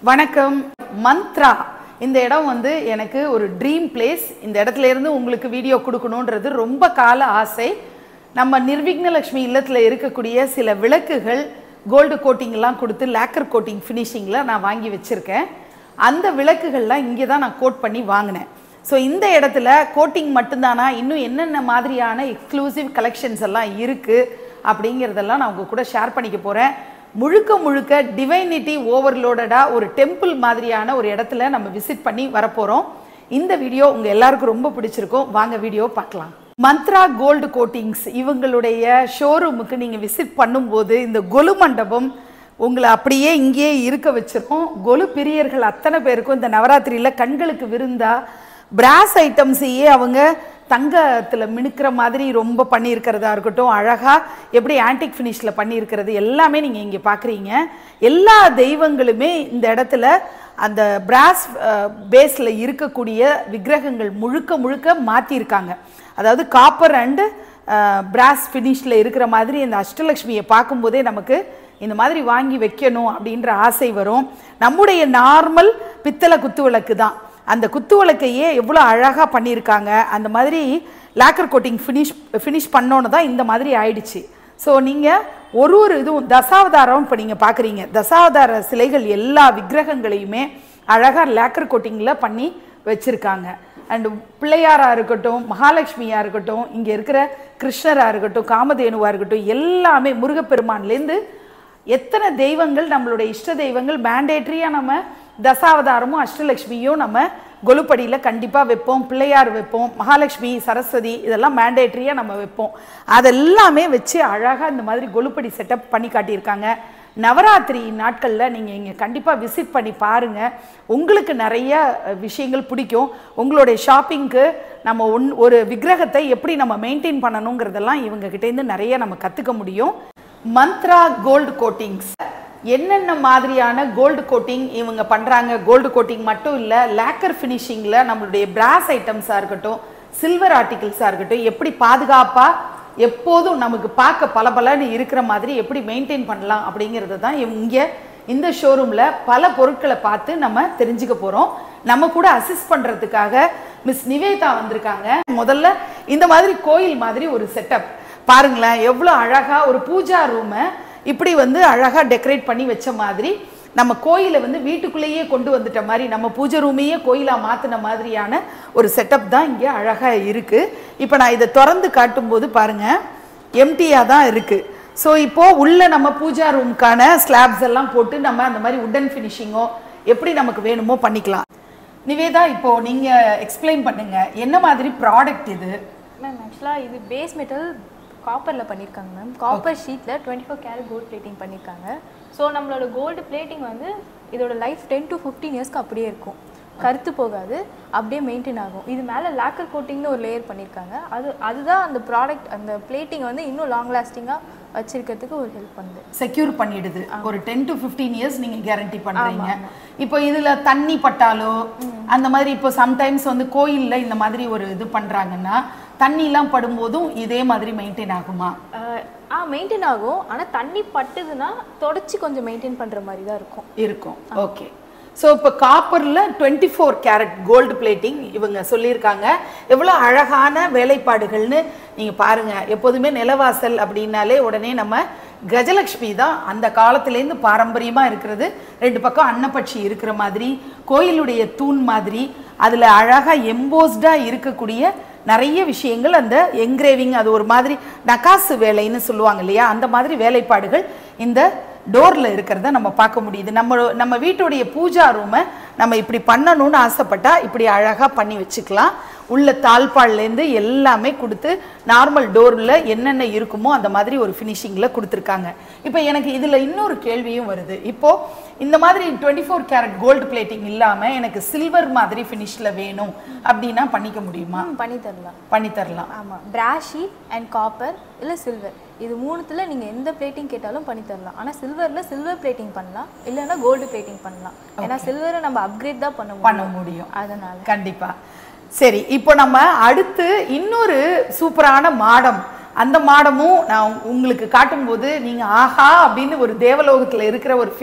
வணக்கம் மந்த்ரா இந்த இடம் வந்து எனக்கு ஒரு ட்ரீம் பிளேஸ் இந்த இடத்துல இருந்து உங்களுக்கு வீடியோ கொடுக்கணுன்றது ரொம்ப கால ஆசை நம்ம நிர்விக்னலக்ஷ்மி இல்லத்தில் இருக்கக்கூடிய சில விளக்குகள் கோல்டு கோட்டிங்லாம் கொடுத்து லேக்கர் கோட்டிங் ஃபினிஷிங்கில் நான் வாங்கி வச்சுருக்கேன் அந்த விளக்குகள்லாம் இங்கே தான் நான் கோட் பண்ணி வாங்கினேன் ஸோ இந்த இடத்துல கோட்டிங் மட்டும்தானா இன்னும் என்னென்ன மாதிரியான எக்ஸ்க்ளூசிவ் கலெக்ஷன்ஸ் எல்லாம் இருக்குது அப்படிங்கிறதெல்லாம் நான் உங்க கூட ஷேர் பண்ணிக்க போகிறேன் முழுக்க முழுக்க டிவைனிட்டி ஓவர்லோடடாக ஒரு டெம்பிள் மாதிரியான ஒரு இடத்துல நம்ம விசிட் பண்ணி வரப்போகிறோம் இந்த வீடியோ உங்கள் எல்லாருக்கும் ரொம்ப பிடிச்சிருக்கும் வாங்க வீடியோ பார்க்கலாம் மந்த்ரா கோல்டு கோட்டிங்ஸ் இவங்களுடைய ஷோரூமுக்கு நீங்கள் விசிட் பண்ணும்போது இந்த கொலு மண்டபம் உங்களை அப்படியே இங்கேயே இருக்க வச்சிரும் கொலு பிரியர்கள் அத்தனை பேருக்கும் இந்த நவராத்திரியில் கண்களுக்கு விருந்தா பிராஸ் ஐட்டம்ஸையே அவங்க தங்கத்தில் மினுக்கிற மாதிரி ரொம்ப பண்ணியிருக்கிறதா இருக்கட்டும் அழகாக எப்படி ஆன்டிக் ஃபினிஷில் பண்ணியிருக்கிறது எல்லாமே நீங்கள் இங்கே பார்க்குறீங்க எல்லா தெய்வங்களுமே இந்த இடத்துல அந்த பிராஸ் பேஸில் இருக்கக்கூடிய விக்கிரகங்கள் முழுக்க முழுக்க மாற்றிருக்காங்க அதாவது காப்பர் அண்டு பிராஸ் ஃபினிஷில் இருக்கிற மாதிரி இந்த அஷ்டலக்ஷ்மியை பார்க்கும்போதே நமக்கு இந்த மாதிரி வாங்கி வைக்கணும் அப்படின்ற ஆசை வரும் நம்முடைய நார்மல் பித்தளை குத்து விளக்கு தான் அந்த குத்து விளக்கையே எவ்வளோ அழகாக பண்ணியிருக்காங்க அந்த மாதிரி லேக்கர் கோட்டிங் ஃபினிஷ் ஃபினிஷ் பண்ணோன்னு தான் இந்த மாதிரி ஆயிடுச்சு ஸோ நீங்கள் ஒரு ஒரு இதுவும் தசாவதாரம் இப்போ நீங்கள் பார்க்குறீங்க தசாவதார சிலைகள் எல்லா விக்கிரகங்களையுமே அழகாக லேக்கர் கோட்டிங்கில் பண்ணி வச்சுருக்காங்க அண்டு பிள்ளையாராக இருக்கட்டும் மகாலட்சுமியாக இருக்கட்டும் இங்கே இருக்கிற கிருஷ்ணராக இருக்கட்டும் காமதேனுவாக இருக்கட்டும் எல்லாமே முருகப்பெருமான்லேருந்து எத்தனை தெய்வங்கள் நம்மளுடைய இஷ்ட தெய்வங்கள் மேண்டேட்ரியாக நம்ம தசாவதாரமும் அஷ்டலக்ஷ்மியும் நம்ம கொலுப்படியில் கண்டிப்பாக வைப்போம் பிள்ளையார் வைப்போம் மகாலட்சுமி சரஸ்வதி இதெல்லாம் மேண்டேட்ரியாக நம்ம வைப்போம் அதெல்லாமே வச்சு அழகாக இந்த மாதிரி கொலுப்படி செட்டப் பண்ணி காட்டியிருக்காங்க நவராத்திரி நாட்களில் நீங்கள் இங்கே கண்டிப்பாக விசிட் பண்ணி பாருங்கள் உங்களுக்கு நிறைய விஷயங்கள் பிடிக்கும் உங்களுடைய ஷாப்பிங்க்கு நம்ம ஒன் ஒரு விக்கிரகத்தை எப்படி நம்ம மெயின்டைன் பண்ணணுங்கிறதெல்லாம் இவங்ககிட்டேருந்து நிறைய நம்ம கற்றுக்க முடியும் மந்த்ரா கோல்டு கோட்டிங்ஸ் என்னென்ன மாதிரியான கோல்டு கோட்டிங் இவங்க பண்ணுறாங்க கோல்டு கோட்டிங் மட்டும் இல்லை லேக்கர் ஃபினிஷிங்கில் நம்மளுடைய பிராஸ் ஐட்டம்ஸாக இருக்கட்டும் சில்வர் ஆர்டிகிள்ஸாக இருக்கட்டும் எப்படி பாதுகாப்பாக எப்போதும் நமக்கு பார்க்க பளபளன்னு இருக்கிற மாதிரி எப்படி மெயின்டைன் பண்ணலாம் அப்படிங்கிறது தான் இங்கே இந்த ஷோரூமில் பல பொருட்களை பார்த்து நம்ம தெரிஞ்சுக்க போகிறோம் நம்ம கூட அசிஸ்ட் பண்ணுறதுக்காக மிஸ் நிவேதா வந்திருக்காங்க முதல்ல இந்த மாதிரி கோயில் மாதிரி ஒரு செட்டப் பாருங்களேன் எவ்வளோ அழகாக ஒரு பூஜா ரூமை இப்படி வந்து அழகாக டெக்கரேட் பண்ணி வச்ச மாதிரி நம்ம கோயிலை வந்து வீட்டுக்குள்ளேயே கொண்டு வந்துட்ட மாதிரி நம்ம பூஜை ரூமையே கோயிலாக மாற்றின மாதிரியான ஒரு செட்டப் தான் இங்கே அழகாக இருக்குது இப்போ நான் இதை திறந்து காட்டும்போது பாருங்கள் எம்டியாக தான் இருக்குது ஸோ இப்போது உள்ளே நம்ம பூஜா ரூமுக்கான ஸ்லாப்ஸ் எல்லாம் போட்டு நம்ம அந்த மாதிரி உடன் ஃபினிஷிங்கோ எப்படி நமக்கு வேணுமோ பண்ணிக்கலாம் நிவேதா இப்போது நீங்கள் எக்ஸ்பிளைன் பண்ணுங்கள் என்ன மாதிரி ப்ராடக்ட் இது மேம் ஆக்சுவலாக இது பேஸ் மெட்டல் காப்பரில் பண்ணியிருக்காங்க மேம் காப்பர் ஷீட்டில் twenty four carat gold plating பண்ணியிருக்காங்க ஸோ நம்மளோட கோல்டு பிளேட்டிங் வந்து இதோட லைஃப் டென் டு ஃபிஃப்டீன் இயர்ஸ்க்கு அப்படியே இருக்கும் கருத்து போகாது அப்படியே மெயின்டைன் ஆகும் இது மேலே லேக்கர் கோட்டிங்னு ஒரு லேயர் பண்ணியிருக்காங்க அது அதுதான் அந்த ப்ராடக்ட் அந்த பிளேட்டிங் வந்து இன்னும் லாங் லாஸ்டிங்காக வச்சிருக்கிறதுக்கு ஒரு ஹெல்ப் பண்ணுது செக்யூர் பண்ணிடுது ஒரு டென் டு ஃபிஃப்டீன் இயர்ஸ் நீங்க கேரண்டி பண்றீங்க இப்போ இதுல தண்ணி பட்டாலோ அந்த மாதிரி இப்போ சம்டைம்ஸ் வந்து கோயில்ல இந்த மாதிரி ஒரு இது பண்றாங்கன்னா தண்ணிலாம் படும்போதும் இதே மாதிரி மெயின்டைன் ஆகுமா அஹ், ஆ மெயின்டைன் ஆகும் ஆனால் தண்ணி பட்டுதுன்னா தொடச்சி கொஞ்சம் மெயின்டைன் பண்ணுற மாதிரி தான் இருக்கும் இருக்கும் ஓகே ஸோ இப்போ காப்பரில் twenty four carat gold plating இவங்க சொல்லியிருக்காங்க எவ்வளோ அழகான வேலைப்பாடுகள்னு நீங்கள் பாருங்கள் எப்போதுமே நிலவாசல் அப்படின்னாலே உடனே நம்ம கஜலக்ஷ்மி தான் அந்த காலத்துலேருந்து பாரம்பரியமாக இருக்கிறது ரெண்டு பக்கம் அன்னப்பட்சி இருக்கிற மாதிரி கோயிலுடைய தூண் மாதிரி அதில் அழகாக எம்போஸ்டாக இருக்கக்கூடிய நிறைய விஷயங்கள் அந்த என்கிரேவிங் அது ஒரு மாதிரி நகாசு வேலைன்னு சொல்லுவாங்க இல்லையா அந்த மாதிரி வேலைப்பாடுகள் இந்த டோரில் இருக்கிறத நம்ம பார்க்க முடியுது நம்ம நம்ம வீட்டுடைய பூஜா ரூமை நம்ம இப்படி பண்ணணும்னு ஆசைப்பட்டா இப்படி அழகாக பண்ணி வச்சுக்கலாம் உள்ள தாழ்பால்லேருந்து எல்லாமே கொடுத்து நார்மல் டோரில் என்னென்ன இருக்குமோ அந்த மாதிரி ஒரு ஃபினிஷிங்கில் கொடுத்துருக்காங்க இப்போ எனக்கு இதில் இன்னொரு கேள்வியும் வருது இப்போது இந்த மாதிரி twenty four carat gold plating இல்லாமல் எனக்கு சில்வர் மாதிரி ஃபினிஷில் வேணும் அப்படின்னா பண்ணிக்க முடியுமா ம், பண்ணி தரலாம் பண்ணி தரலாம் ஆமாம் பிராஸ் ஷீட் அண்ட் காப்பர் இல்லை சில்வர் இது மூணுத்தில் நீங்கள் எந்த பிளேட்டிங் கேட்டாலும் பண்ணி தரலாம் ஆனால் சில்வரில் சில்வர் பிளேட்டிங் பண்ணலாம் இல்லைன்னா கோல்டு பிளேட்டிங் பண்ணலாம் ஏன்னா சில்வரை நம்ம அப்கிரேட் தான் பண்ண பண்ண முடியும் முடியும் அதனால கண்டிப்பா சரி இப்போ நம்ம அடுத்து இன்னொரு சூப்பரான மாடம் அந்த மாடமும் நான் உங்களுக்கு காட்டும்போது நீங்க ஆஹா அப்படின்னு ஒரு தேவலோகத்துல இருக்கிற ஒரு ஃபீல்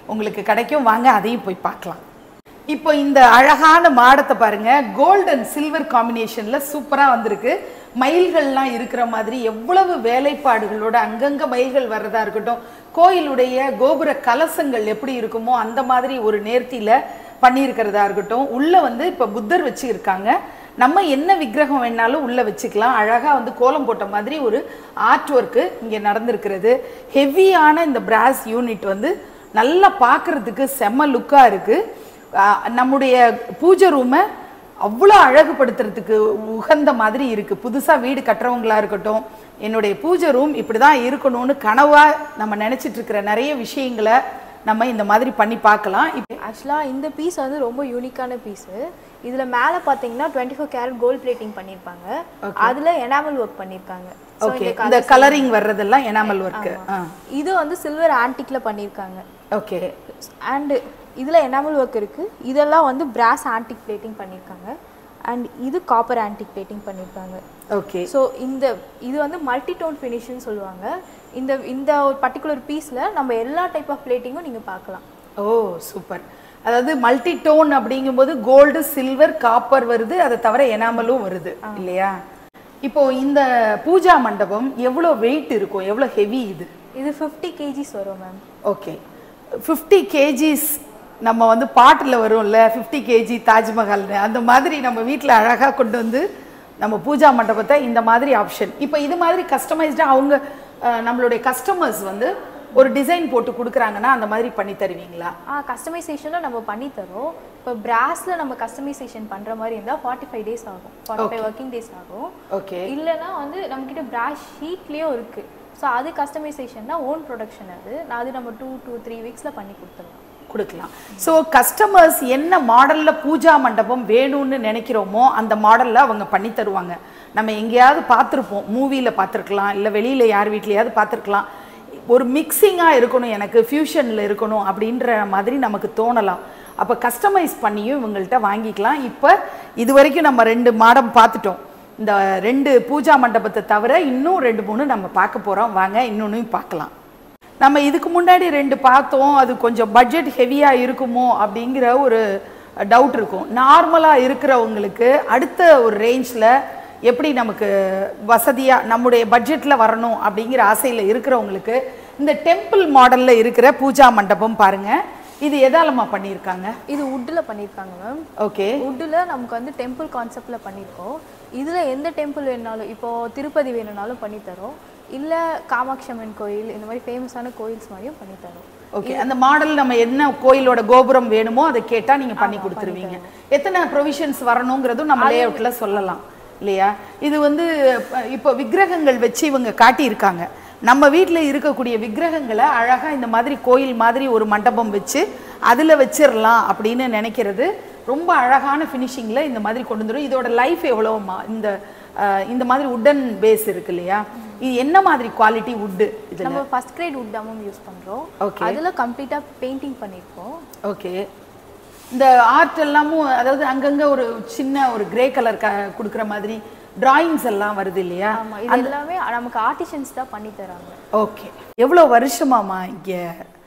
உங்களுக்கு கிடைக்கும் வாங்க அதையும் போய் பார்க்கலாம் இப்போ இந்த அழகான மாடத்தை பாருங்க கோல்டன் சில்வர் காம்பினேஷன்ல சூப்பரா வந்திருக்கு மயில்கள்லாம் இருக்கிற மாதிரி எவ்வளவு வேலைப்பாடுகளோட அங்கங்க மயில்கள் வர்றதா இருக்கட்டும் கோயிலுடைய கோபுர கலசங்கள் எப்படி இருக்குமோ அந்த மாதிரி ஒரு நேர்த்தியில பண்ணியிருக்கிறதா இருக்கட்டும் உள்ள வந்து இப்ப புத்தர் வச்சு இருக்காங்க நம்ம என்ன விக்கிரகம் வேணாலும் உள்ள வச்சுக்கலாம் அழகா வந்து கோலம் போட்ட மாதிரி ஒரு ஆர்ட் ஒர்க்கு இங்க நடந்திருக்கிறது ஹெவியான இந்த பிராஸ் யூனிட் வந்து நல்லா பார்க்கிறதுக்கு செம்ம லுக்கா இருக்கு ஆஹ் நம்முடைய பூஜை ரூமை அவ்வளோ அழகுபடுத்துறதுக்கு உகந்த மாதிரி இருக்கு புதுசா வீடு கட்டுறவங்களா இருக்கட்டும் என்னுடைய பூஜை ரூம் இப்படி தான் இருக்கணும்னு கனவா நம்ம நினைச்சிட்டு இருக்கிற நிறைய விஷயங்களை நம்ம இந்த மாதிரி பண்ணி பார்க்கலாம் இப்ப ஆக்சுவலாக இந்த பீஸ் வந்து ரொம்ப யூனிக்கான பீஸு இதில் மேலே பார்த்தீங்கன்னா twenty four carat gold plating பண்ணியிருப்பாங்க அதில் எனாமல் ஒர்க் பண்ணியிருக்காங்க So, ஓகே இந்த இந்த கலரிங் வர்றதெல்லாம் எனாமல் ஒர்க்கு இது வந்து சில்வர் ஆன்டிக்ல பண்ணியிருக்காங்க ஓகே அண்டு இதில் எனாமல் ஒர்க் இருக்குது இதெல்லாம் வந்து பிராஸ் ஆன்டிக் பிளேட்டிங் பண்ணியிருக்காங்க அண்ட் இது காப்பர் ஆன்டிக் பிளேட்டிங் பண்ணியிருக்காங்க ஓகே ஸோ இந்த இது வந்து மல்டி டோன் ஃபினிஷ்னு சொல்லுவாங்க இந்த இந்த ஒரு பர்டிகுலர் பீஸில் நம்ம எல்லா டைப் ஆஃப் பிளேட்டிங்கும் நீங்கள் பார்க்கலாம் ஓ சூப்பர் அதாவது மல்டி டோன் அப்படிங்கும்போது கோல்டு சில்வர் காப்பர் வருது அதை தவிர எனாமலும் வருது இல்லையா இப்போ இந்த பூஜா மண்டபம் எவ்வளோ வெயிட் இருக்கும் எவ்வளோ ஹெவி இது இது ஃபிஃப்டி கேஜிஸ் வரும் மேம் ஓகே ஃபிஃப்டி கேஜிஸ் நம்ம வந்து பாட்டில் வரும்ல ஃபிஃப்டி கேஜி தாஜ்மஹால்னு அந்த மாதிரி நம்ம வீட்டில் அழகாக கொண்டு வந்து நம்ம பூஜா மண்டபத்தை இந்த மாதிரி ஆப்ஷன் இப்போ இது மாதிரி கஸ்டமைஸ்டாக அவங்க அஹ், நம்மளுடைய கஸ்டமர்ஸ் வந்து ஒரு டிசைன் போட்டு கொடுக்குறாங்கன்னா அந்த மாதிரி பண்ணி தருவீங்களா ஆ கஸ்டமைசேஷனில் நம்ம பண்ணி தரோம் இப்போ பிராஸில் நம்ம கஸ்டமைசேஷன் பண்ணுற மாதிரி இருந்தால் ஃபார்ட்டி ஃபைவ் டேஸ் ஆகும் ஃபார்ட்டி ஃபைவ் ஒர்க்கிங் டேஸ் ஆகும் ஓகே இல்லைன்னா வந்து நம்மக்கிட்ட பிராஷ் ஷீட்லேயும் இருக்குது ஸோ அது கஸ்டமைசேஷன்னா ஓன் ப்ரொடக்ஷன் அது நான் அது நம்ம டூ டூ த்ரீ வீக்ஸில் பண்ணி கொடுத்துடலாம் கொடுக்கலாம் ஸோ கஸ்டமர்ஸ் என்ன மாடலில் பூஜா மண்டபம் வேணும்னு நினைக்கிறோமோ அந்த மாடலில் அவங்க பண்ணி தருவாங்க நம்ம எங்கேயாவது பார்த்துருப்போம் மூவியில் பார்த்துருக்கலாம் இல்லை வெளியில் யார் வீட்லையாவது பார்த்துருக்கலாம் ஒரு மிக்சிங்காக இருக்கணும் எனக்கு ஃபியூஷனில் இருக்கணும் அப்படின்ற மாதிரி நமக்கு தோணலாம் அப்போ கஸ்டமைஸ் பண்ணியும் இவங்கள்ட்ட வாங்கிக்கலாம் இப்போ இது வரைக்கும் நம்ம ரெண்டு மாடம் பார்த்துட்டோம் இந்த ரெண்டு பூஜா மண்டபத்தை தவிர இன்னும் ரெண்டு மூணு நம்ம பார்க்க போகிறோம் வாங்க இன்னொன்னையும் பார்க்கலாம் நம்ம இதுக்கு முன்னாடி ரெண்டு பார்த்தோம் அது கொஞ்சம் பட்ஜெட் ஹெவியாக இருக்குமோ அப்படிங்கிற ஒரு டவுட் இருக்கும் நார்மலாக இருக்கிறவங்களுக்கு அடுத்த ஒரு ரேஞ்சில் எப்படி நமக்கு வசதியாக நம்முடைய பட்ஜெட்டில் வரணும் அப்படிங்கிற ஆசையில் இருக்கிறவங்களுக்கு இந்த டெம்பிள் மாடலில் இருக்கிற பூஜா மண்டபம் பாருங்கள் இது எதாலமா பண்ணியிருக்காங்க இது வுட்டில் பண்ணியிருக்காங்க மேம் ஓகே வுட்டில் நமக்கு வந்து டெம்பிள் கான்செப்டில் பண்ணியிருக்கோம் இதில் எந்த டெம்பிள் வேணுனாலும் இப்போது திருப்பதி வேணும்னாலும் பண்ணித்தரோம் இல்லை காமாட்சி அம்மன் கோயில் இந்த மாதிரி ஃபேமஸான கோயில்ஸ் மாதிரியும் பண்ணித்தரோம் ஓகே அந்த மாடல் நம்ம என்ன கோயிலோட கோபுரம் வேணுமோ அதை கேட்டால் நீங்கள் பண்ணி கொடுத்துருவீங்க எத்தனை ப்ரொவிஷன்ஸ் வரணுங்கிறதும் நம்ம லேஅவுட்டில் சொல்லலாம் இல்லையா இது வந்து அஹ், இப்போ விக்கிரகங்கள் வச்சு இவங்க காட்டியிருக்காங்க நம்ம வீட்டில் இருக்கக்கூடிய விக்கிரகங்களை அழகாக இந்த மாதிரி கோயில் மாதிரி ஒரு மண்டபம் வச்சு அதில் வச்சிடலாம் அப்படின்னு நினைக்கிறது ரொம்ப அழகான ஃபினிஷிங்கில் இந்த மாதிரி கொண்டு வந்துடும் இதோட லைஃப் எவ்வளோமா இந்த அஹ், இந்த மாதிரி உட்டன் பேஸ் இருக்கு இல்லையா இது என்ன மாதிரி குவாலிட்டி உட்டு இதில் நம்ம ஃபர்ஸ்ட் கிரேட் வுட் தான் யூஸ் பண்ணுறோம் Okay. அதில் கம்ப்ளீட்டாக பெயிண்டிங் பண்ணியிருக்கோம் ஓகே இந்த ஆர்ட் எல்லாமும் அதாவது அங்கங்க ஒரு சின்ன ஒரு கிரே கலர் க கொடுக்குற மாதிரி டிராயிங்ஸ் எல்லாம் வருது இல்லையா ஆமாம் இது எல்லாமே நமக்கு ஆர்டிஷன்ஸ் தான் பண்ணி தராங்க ஓகே எவ்வளோ வருஷமாமா இங்கே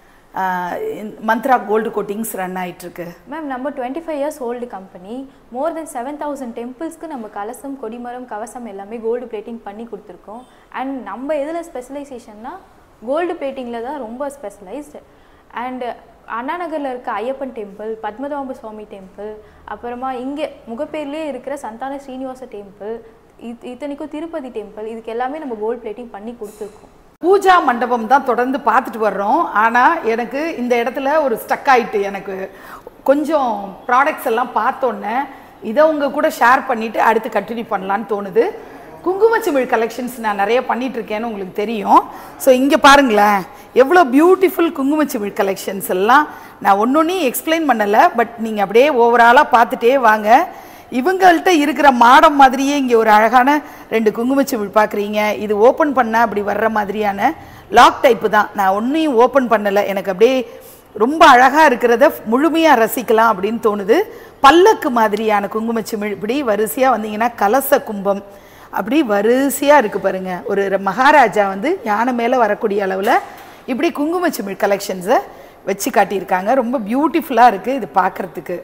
மந்த்ரா கோல்டு கோட்டிங்ஸ் ரன் ஆயிட்டு இருக்கு மேம் நம்ம twenty five years old company more than seven thousand டெம்பிள்ஸ்க்கு நம்ம கலசம் கொடிமரம் கவசம் எல்லாமே கோல்டு பிளேட்டிங் பண்ணி கொடுத்துருக்கோம் அண்ட் நம்ம எதில் ஸ்பெஷலைசேஷன்னா கோல்டு பிளேட்டிங்கில் தான் ரொம்ப ஸ்பெஷலைஸ்டு அண்ட் அண்ணா நகரில் இருக்க ஐயப்பன் டெம்பிள் பத்மநாப சுவாமி டெம்பிள் அப்புறமா இங்கே முகப்பேர்லேயே இருக்கிற சந்தான ஸ்ரீனிவாச டெம்பிள் இது இத்தனைக்கும் திருப்பதி டெம்பிள் இதுக்கு எல்லாமே நம்ம கோல்டு பிளேட்டிங் பண்ணி கொடுத்துருக்கோம் பூஜா மண்டபம் தான் தொடர்ந்து பார்த்துட்டு வர்றோம் ஆனால் எனக்கு இந்த இடத்துல ஒரு ஸ்டக் ஆயிட்டு எனக்கு கொஞ்சம் ப்ராடக்ட்ஸ் எல்லாம் பார்த்தோன்னே இதை உங்க கூட ஷேர் பண்ணிட்டு அடுத்து கண்டினியூ பண்ணலான்னு தோணுது குங்குமச்சிமிழ் கலெக்ஷன்ஸ் நான் நிறைய பண்ணிட்டு இருக்கேன்னு உங்களுக்கு தெரியும் ஸோ இங்கே பாருங்களேன் எவ்வளோ பியூட்டிஃபுல் குங்குமச்சிமிழ் கலெக்ஷன்ஸ் எல்லாம் நான் ஒன்னொன்னையும் எக்ஸ்பிளைன் பண்ணலை பட் நீங்கள் அப்படியே ஓவராலாக பார்த்துட்டே வாங்க இவங்கள்ட்ட இருக்கிற மாடம் மாதிரியே இங்கே ஒரு அழகான ரெண்டு குங்குமச்சிமிழ் பார்க்குறீங்க இது ஓப்பன் பண்ணால் அப்படி வர்ற மாதிரியான லாக் டைப்பு தான் நான் ஒன்றையும் ஓப்பன் பண்ணலை எனக்கு அப்படியே ரொம்ப அழகாக இருக்கிறத முழுமையாக ரசிக்கலாம் அப்படின்னு தோணுது பல்லக்கு மாதிரியான குங்குமச்சிமிழ் இப்படி வரிசையாக வந்தீங்கன்னா கலச கும்பம் அப்படி வரிசையாக இருக்குது பாருங்க ஒரு ர- மகாராஜா வந்து யானை மேலே வரக்கூடிய அளவில் இப்படி குங்குமச்சிமிழ் கலெக்ஷன்ஸை வச்சு காட்டியிருக்காங்க ரொம்ப பியூட்டிஃபுல்லாக இருக்குது இது பார்க்குறதுக்கு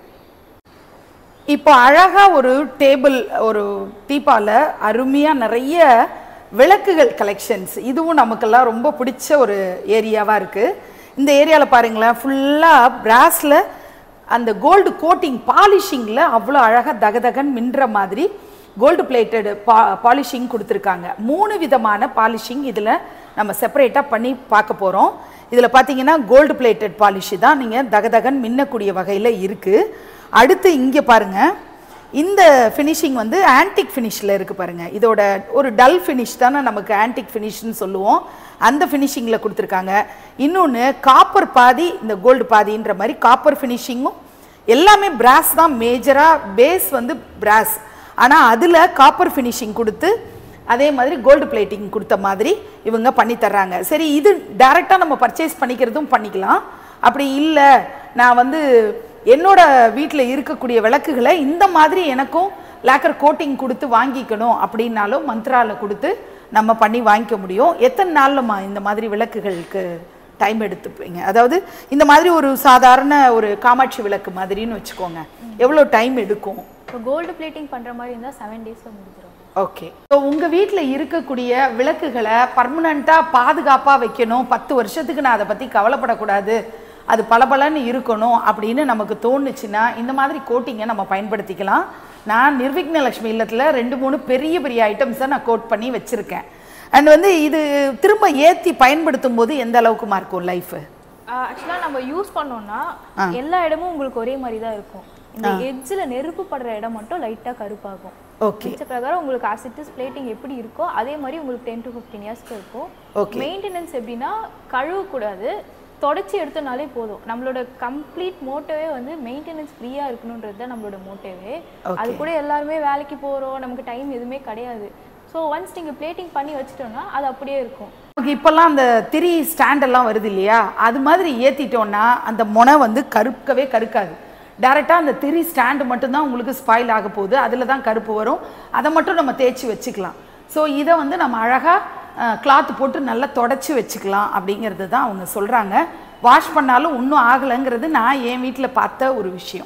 இப்போ அழகா ஒரு டேபிள் ஒரு டீப்பால அருமையா நிறைய விளக்குகள் கலெக்ஷன்ஸ் இதுவும் நமக்கெல்லாம் ரொம்ப பிடிச்ச ஒரு ஏரியாவா இருக்கு இந்த ஏரியாவில் பாருங்களேன் ஃபுல்லாக பிராஸில் அந்த கோல்டு கோட்டிங் பாலிஷிங்கில் அவ்வளோ அழகாக தகதகன் மின்ற மாதிரி கோல்டு பிளேட்டட் பா பாலிஷிங் கொடுத்துருக்காங்க மூணு விதமான பாலிஷிங் இதில் நம்ம செப்பரேட்டாக பண்ணி பார்க்க போகிறோம் இதில் பார்த்தீங்கன்னா கோல்டு பிளேட்டட் பாலிஷ் தான் நீங்கள் தகதகன் மின்னக்கூடிய வகையில் இருக்குது அடுத்து இங்கே பாருங்க இந்த ஃபினிஷிங் வந்து ஆன்டிக் ஃபினிஷில் இருக்குது பாருங்க இதோட ஒரு டல் ஃபினிஷ் தானே நமக்கு ஆன்டிக் ஃபினிஷ்னு சொல்லுவோம் அந்த ஃபினிஷிங்கில் கொடுத்துருக்காங்க இன்னொன்று காப்பர் பாதி இந்த கோல்டு பாதின்ற மாதிரி காப்பர் ஃபினிஷிங்கும் எல்லாமே பிராஸ் தான் மேஜராக பேஸ் வந்து பிராஸ் ஆனால் அதில் காப்பர் ஃபினிஷிங் கொடுத்து அதே மாதிரி கோல்டு பிளேட்டிங் கொடுத்த மாதிரி இவங்க பண்ணி தர்றாங்க சரி இது டைரெக்டாக நம்ம பர்ச்சேஸ் பண்ணிக்கிறதும் பண்ணிக்கலாம் அப்படி இல்லை நான் வந்து என்னோட வீட்டில் இருக்கக்கூடிய விளக்குகளை இந்த மாதிரி எனக்கும் லேக்கர் கோட்டிங் கொடுத்து வாங்கிக்கணும் அப்படின்னாலும் மந்த்ராவில் கொடுத்து நம்ம பண்ணி வாங்கிக்க முடியும் எத்தனை நாள்லம்மா இந்த மாதிரி விளக்குகளுக்கு டைம் எடுத்துப்பீங்க அதாவது இந்த மாதிரி ஒரு சாதாரண ஒரு காமாட்சி விளக்கு மாதிரின்னு வச்சுக்கோங்க எவ்வளோ டைம் எடுக்கும் இப்போ கோல்டு பிளேட்டிங் பண்ணுற மாதிரி இருந்தால் செவன் டேஸில் முடிஞ்சிடும் ஓகே ஸோ உங்கள் வீட்டில் இருக்கக்கூடிய விளக்குகளை பர்மனண்ட்டாக பாதுகாப்பாக வைக்கணும் பத்து வருஷத்துக்கு நான் அதை பற்றி கவலைப்படக்கூடாது அது பளபளன்னு இருக்கணும் அப்படின்னு நமக்கு தோணுச்சுன்னா இந்த மாதிரி கோட்டிங்கை நம்ம பயன்படுத்திக்கலாம் நான் நிர்விக்னலட்சுமி இல்லத்தில் ரெண்டு மூணு பெரிய பெரிய ஐட்டம்ஸை நான் கோட் பண்ணி வச்சுருக்கேன் அண்ட் வந்து இது திரும்ப ஏற்றி பயன்படுத்தும் போது எந்த அளவுக்குமா இருக்கும் லைஃபு ஆக்சுவலாக நம்ம யூஸ் பண்ணோம்னா எல்லா இடமும் உங்களுக்கு ஒரே மாதிரி தான் இருக்கும் இந்த எட்ஜில் நெருப்பு படுற இடம் மட்டும் லைட்டாக கருப்பாகும் ஓகே மிச்ச பிரகாரம் உங்களுக்கு அசிட்டிஸ் பிளேட்டிங் எப்படி இருக்கோ அதே மாதிரி உங்களுக்கு டென் டு ஃபிஃப்டீன் இயர்ஸ்க்கு இருக்கும் Okay. மெயின்டெனன்ஸ் எப்படின்னா கழுவக்கூடாது தொடச்சி எடுத்தனாலே போதும் நம்மளோட கம்ப்ளீட் மோட்டோவே வந்து மெயின்டெனன்ஸ் ஃப்ரீயாக இருக்கணுன்றது தான் நம்மளோட மோட்டோவே அது கூட எல்லாருமே வேலைக்கு போகிறோம் நமக்கு டைம் எதுவுமே கிடையாது ஸோ ஒன்ஸ் நீங்கள் பிளேட்டிங் பண்ணி வச்சிட்டோம்னா அது அப்படியே இருக்கும் நமக்கு இப்போல்லாம் அந்த திரி ஸ்டாண்டெல்லாம் வருது இல்லையா அது மாதிரி ஏற்றிட்டோன்னா அந்த முனை வந்து கருக்கவே கருக்காது டேரெக்டாக அந்த திரி ஸ்டாண்டு மட்டும்தான் உங்களுக்கு ஸ்பாயில் ஆக போகுது அதில் தான் கருப்பு வரும் அதை மட்டும் நம்ம தேய்ச்சி வச்சுக்கலாம் ஸோ இதை வந்து நம்ம அழகாக கிளாத் போட்டு நல்லா தொடச்சி வச்சுக்கலாம் அப்படிங்கிறது தான் அவங்க சொல்கிறாங்க வாஷ் பண்ணாலும் ஒன்றும் ஆகலைங்கிறது நான் என் வீட்டில் பார்த்த ஒரு விஷயம்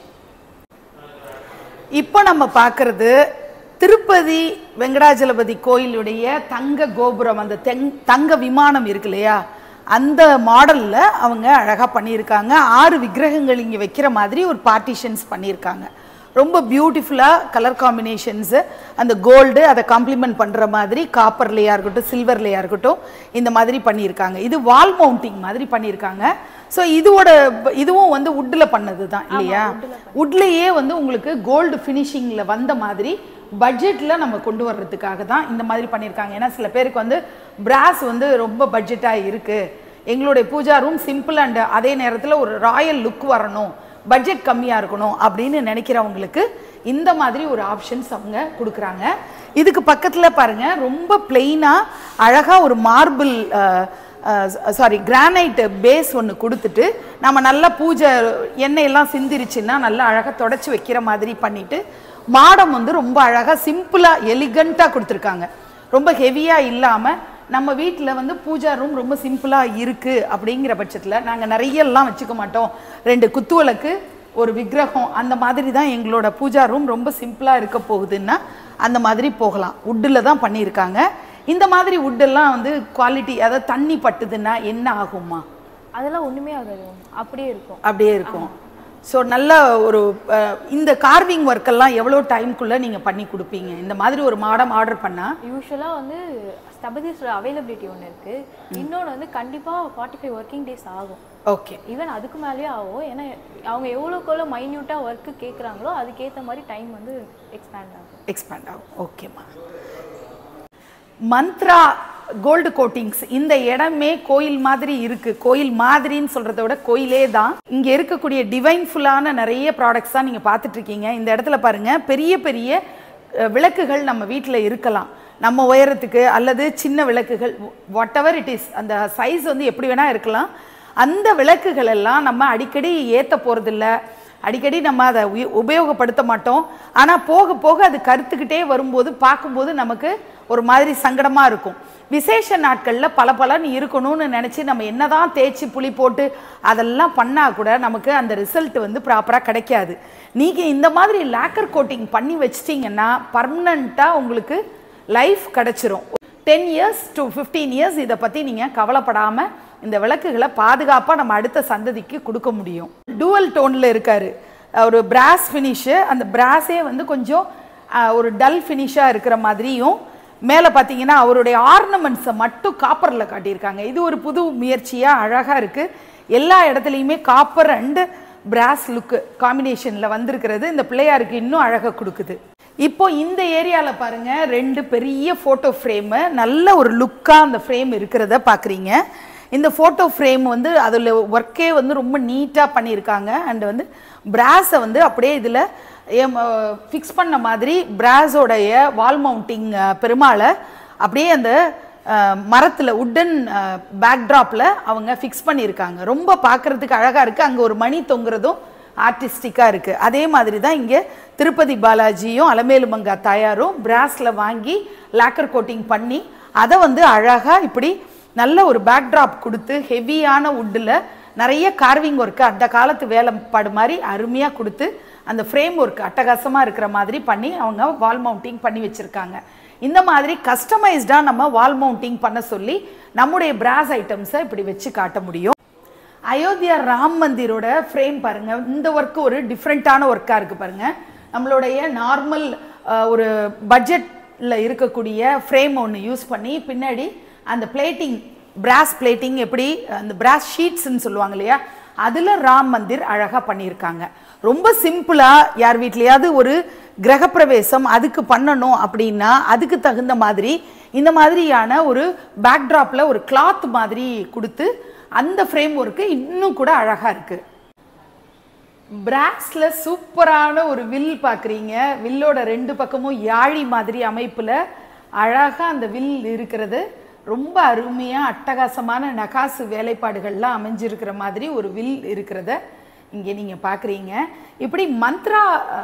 இப்போ நம்ம பார்க்கறது திருப்பதி வெங்கடாஜலபதி கோயிலுடைய தங்க கோபுரம் அந்த தெங் தங்க விமானம் இருக்கு இல்லையா அந்த மாடலில் அவங்க அழகாக பண்ணியிருக்காங்க ஆறு விக்கிரகங்கள் இங்கே வைக்கிற மாதிரி ஒரு பார்ட்டிஷன்ஸ் பண்ணியிருக்காங்க ரொம்ப பியூட்டிஃபுல்லாக கலர் காம்பினேஷன்ஸு அந்த கோல்டு அதை காம்ப்ளிமெண்ட் பண்ணுற மாதிரி காப்பர்லையாக இருக்கட்டும் சில்வர்லையாக இருக்கட்டும் இந்த மாதிரி பண்ணியிருக்காங்க இது வால் மவுண்டிங் மாதிரி பண்ணியிருக்காங்க ஸோ இதோட இதுவும் வந்து வுட்டில் பண்ணது தான் இல்லையா வுட்லேயே வந்து உங்களுக்கு கோல்டு ஃபினிஷிங்கில் வந்த மாதிரி பட்ஜெட்டில் நம்ம கொண்டு வர்றதுக்காக தான் இந்த மாதிரி பண்ணியிருக்காங்க ஏன்னா சில பேருக்கு வந்து பிராஸ் வந்து ரொம்ப பட்ஜெட்டாக இருக்குது எங்களுடைய பூஜா ரூம் சிம்பிள் அண்ட் அதே நேரத்தில் ஒரு ராயல் லுக் வரணும் பட்ஜெட் கம்மியாக இருக்கணும் அப்படின்னு நினைக்கிறவங்களுக்கு இந்த மாதிரி ஒரு ஆப்ஷன்ஸ் அவங்க கொடுக்குறாங்க இதுக்கு பக்கத்தில் பாருங்கள் ரொம்ப பிளெயினாக அழகாக ஒரு மார்பிள் சாரி கிரானைட் பேஸ் ஒன்று கொடுத்துட்டு நம்ம நல்லா பூஜை எண்ணெயெல்லாம் சிந்திருச்சுன்னா நல்லா அழகாக தொடச்சி வைக்கிற மாதிரி பண்ணிட்டு மாடம் வந்து ரொம்ப அழகாக சிம்பிளாக எலிகண்ட்டாக கொடுத்துருக்காங்க ரொம்ப ஹெவியாக இல்லாமல் நம்ம வீட்டில் வந்து பூஜா ரூம் ரொம்ப சிம்பிளாக இருக்குது அப்படிங்கிற பட்சத்தில் நாங்கள் நிறையெல்லாம் வச்சுக்க மாட்டோம் ரெண்டு குத்துவிளக்கு ஒரு விக்கிரகம் அந்த மாதிரி தான் எங்களோட பூஜா ரூம் ரொம்ப சிம்பிளாக இருக்க போகுதுன்னா அந்த மாதிரி போகலாம் வுட்டில் தான் பண்ணியிருக்காங்க இந்த மாதிரி வுட்டெல்லாம் வந்து குவாலிட்டி அதாவது தண்ணி பட்டுதுன்னா என்ன ஆகுமா அதெல்லாம் ஒன்றுமே ஆகாது அப்படியே இருக்கும் அப்படியே இருக்கும் ஸோ நல்ல ஒரு அஹ், இந்த கார்விங் ஒர்க்கெல்லாம் எவ்வளோ டைம்குள்ளே நீங்கள் பண்ணி கொடுப்பீங்க இந்த மாதிரி ஒரு மாடம் ஆர்டர் பண்ணால் யூஸ்வலாக வந்து ஸ்டபதீஸோட அவைலபிலிட்டி ஒன்று இருக்குது இன்னொன்று வந்து கண்டிப்பாக ஃபார்ட்டி ஃபைவ் ஒர்க்கிங் டேஸ் ஆகும் ஓகே ஈவன் அதுக்கு மேலேயே ஆகும் ஏன்னா அவங்க எவ்வளோக்கெவ்வளோ மைன்யூட்டாக ஒர்க்கு கேட்குறாங்களோ அதுக்கேற்ற மாதிரி டைம் வந்து எக்ஸ்பேண்ட் ஆகும் எக்ஸ்பேண்ட் ஆகும் ஓகேம்மா மந்த்ரா கோல்டு கோட்டிங்ஸ் இந்த இடமே கோயில் மாதிரி இருக்கு கோயில் மாதிரின்னு சொல்றதை விட கோயிலே தான் இங்க இருக்கக்கூடிய டிவைன்ஃபுல்லான நிறைய ப்ராடக்ட்ஸ் தான் நீங்க பார்த்துட்டு இருக்கீங்க இந்த இடத்துல பாருங்க பெரிய பெரிய அஹ், விளக்குகள் நம்ம வீட்டில் இருக்கலாம் நம்ம உயரத்துக்கு அல்லது சின்ன விளக்குகள் வாட் எவர் இட் இஸ் அந்த சைஸ் வந்து எப்படி வேணா இருக்கலாம் அந்த விளக்குகள் எல்லாம் நம்ம அடிக்கடி ஏற்ற போகிறதில்ல அடிக்கடி நம்ம அதை உய- உபயோகப்படுத்த மாட்டோம் ஆனால் போக போக அது கருத்துக்கிட்டே வரும்போது பார்க்கும்போது நமக்கு ஒரு மாதிரி சங்கடமாக இருக்கும் விசேஷ நாட்களில் பல பலன்னு இருக்கணும்னு நினச்சி நம்ம என்னதான் தேய்ச்சி புளி போட்டு அதெல்லாம் பண்ணால் கூட நமக்கு அந்த ரிசல்ட் வந்து ப்ராப்பராக கிடைக்காது நீங்கள் இந்த மாதிரி லேக்கர் கோட்டிங் பண்ணி வச்சிட்டிங்கன்னா பர்மனண்ட்டாக உங்களுக்கு லைஃப் கிடச்சிரும் ten years to fifteen years இதை பற்றி நீங்கள் கவலைப்படாமல் இந்த விளக்குகளை பாதுகாப்பாக நம்ம அடுத்த சந்ததிக்கு கொடுக்க முடியும் டூவல் டோனில் இருக்காரு ஒரு பிராஸ் ஃபினிஷு அந்த பிராஸே வந்து கொஞ்சம் அஹ், ஒரு டல் ஃபினிஷாக இருக்கிற மாதிரியும் மேலே பார்த்தீங்கன்னா அவருடைய ஆர்னமெண்ட்ஸை மட்டும் காப்பரில் காட்டியிருக்காங்க இது ஒரு புது முயற்சியாக அழகாக இருக்குது எல்லா இடத்துலையுமே காப்பர் அண்டு பிராஸ் லுக்கு காம்பினேஷனில் வந்திருக்கிறது இந்த பிள்ளையாருக்கு இன்னும் அழகை கொடுக்குது இப்போ இந்த ஏரியாவில் பாருங்க ரெண்டு பெரிய ஃபோட்டோ ஃப்ரேமு நல்ல ஒரு லுக்காக அந்த ஃப்ரேம் இருக்கிறத பார்க்குறீங்க இந்த ஃபோட்டோ ஃப்ரேம் வந்து அதில் ஒர்க்கே வந்து ரொம்ப நீட்டாக பண்ணியிருக்காங்க அண்ட் வந்து பிராஸை வந்து அப்படியே இதில் ஃபிக்ஸ் பண்ண மாதிரி பிராஸோடைய வால் மவுண்டிங் பெருமாளை அப்படியே அந்த மரத்தில் உட்டன் பேக்ட்ராப்பில் அவங்க ஃபிக்ஸ் பண்ணியிருக்காங்க ரொம்ப பார்க்குறதுக்கு அழகாக இருக்குது அங்கே ஒரு மணி தொங்குறதும் ஆர்டிஸ்டிக்காக இருக்குது அதே மாதிரி தான் இங்கே திருப்பதி பாலாஜியும் அலமேலுமங்கா தாயாரும் பிராஸில் வாங்கி லேக்கர் கோட்டிங் பண்ணி அதை வந்து அழகாக இப்படி நல்ல ஒரு பேக்ட்ராப் கொடுத்து ஹெவியான வுட்டில் நிறைய கார்விங் ஒர்க்கு அந்த காலத்து வேலைப்பாடு மாதிரி அருமையாக கொடுத்து அந்த ஃப்ரேம் ஒர்க் அட்டகாசமாக இருக்கிற மாதிரி பண்ணி அவங்க வால் மவுண்டிங் பண்ணி வச்சுருக்காங்க இந்த மாதிரி கஸ்டமைஸ்டாக நம்ம வால் மவுண்டிங் பண்ண சொல்லி நம்முடைய பிராஸ் ஐட்டம்ஸை இப்படி வச்சு காட்ட முடியும் அயோத்தியா ராம் மந்திரோட ஃப்ரேம் பாருங்க இந்த ஒர்க் ஒரு டிஃப்ரெண்ட்டான ஒர்க்காக இருக்குது பாருங்க நம்மளுடைய நார்மல் ஒரு பட்ஜெட்டில் இருக்கக்கூடிய ஃப்ரேம் ஒன்று யூஸ் பண்ணி பின்னாடி அந்த பிளேட்டிங் பிராஸ் பிளேட்டிங் எப்படி அந்த பிராஸ் ஷீட்ஸ்ன்னு சொல்லுவாங்க இல்லையா அதில் ராம் மந்திர் அழகாக பண்ணியிருக்காங்க ரொம்ப சிம்பிளாக யார் வீட்லையாவது ஒரு கிரகப்பிரவேசம் அதுக்கு பண்ணணும் அப்படின்னா அதுக்கு தகுந்த மாதிரி இந்த மாதிரியான ஒரு பேக்ட்ராப்பில் ஒரு கிளாத் மாதிரி கொடுத்து அந்த ஃப்ரேம் ஒர்க்கு இன்னும் கூட அழகாக இருக்குது பிராஸ்ல சூப்பரான ஒரு வில் பார்க்குறீங்க வில்லோட ரெண்டு பக்கமும் யாழி மாதிரி அமைப்பில் அழகாக அந்த வில் இருக்கிறது ரொம்ப அருமையாக அட்டகாசமான நகாசு வேலைப்பாடுகள்லாம் அமைஞ்சிருக்கிற மாதிரி ஒரு வில் இருக்கிறத இங்கே நீங்கள் பார்க்குறீங்க இப்படி மந்த்ரா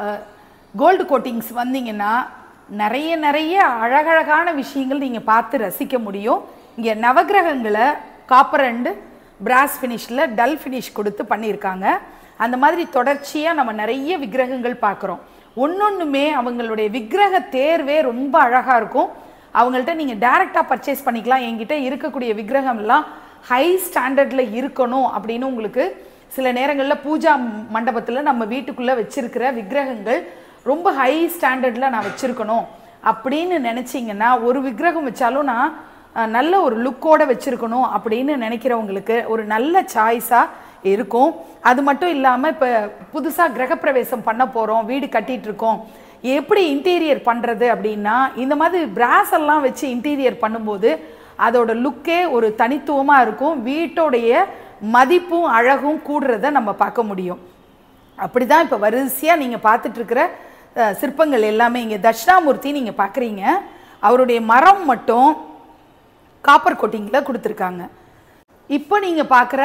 கோல்டு கோட்டிங்ஸ் வந்தீங்கன்னா நிறைய நிறைய அழகழகான விஷயங்கள் நீங்கள் பார்த்து ரசிக்க முடியும் இங்கே நவக்கிரகங்களை காப்பர் அண்டு பிராஸ் ஃபினிஷில் டல் ஃபினிஷ் கொடுத்து பண்ணியிருக்காங்க அந்த மாதிரி தொடர்ச்சியாக நம்ம நிறைய விக்கிரகங்கள் பார்க்குறோம் ஒன்னொன்றுமே அவங்களுடைய விக்கிரக தேர்வே ரொம்ப அழகாக இருக்கும் அவங்கள்ட்ட நீங்கள் டைரெக்டாக பர்ச்சேஸ் பண்ணிக்கலாம் என்கிட்ட இருக்கக்கூடிய விக்கிரகம்லாம் ஹை ஸ்டாண்டர்டில் இருக்கணும் அப்படின்னு உங்களுக்கு சில நேரங்களில் பூஜா மண்டபத்தில் நம்ம வீட்டுக்குள்ளே வச்சிருக்கிற விக்கிரகங்கள் ரொம்ப ஹை ஸ்டாண்டர்டில் நான் வச்சுருக்கணும் அப்படின்னு நினச்சிங்கன்னா ஒரு விக்கிரகம் வச்சாலும் நான் அஹ், நல்ல ஒரு லுக்கோட வச்சுருக்கணும் அப்படின்னு நினைக்கிறவங்களுக்கு ஒரு நல்ல சாய்ஸாக இருக்கும் அது மட்டும் இல்லாமல் இப்போ புதுசாக கிரகப்பிரவேசம் பண்ண போகிறோம் வீடு கட்டிட்டு இருக்கோம் எப்படி இன்டீரியர் பண்ணுறது அப்படின்னா இந்த மாதிரி பிராஸ் எல்லாம் வச்சு இன்டீரியர் பண்ணும்போது அதோட லுக்கே ஒரு தனித்துவமாக இருக்கும் வீட்டோடைய மதிப்பும் அழகும் கூடுறத நம்ம பார்க்க முடியும் அப்படி தான் இப்போ வரிசையாக நீங்கள் பார்த்துட்ருக்கிற சிற்பங்கள் எல்லாமே இங்கே தட்சிணாமூர்த்தி நீங்கள் பார்க்குறீங்க அவருடைய மரம் மட்டும் காப்பர் கோட்டிங்கில் கொடுத்துருக்காங்க இப்போ நீங்கள் பார்க்குற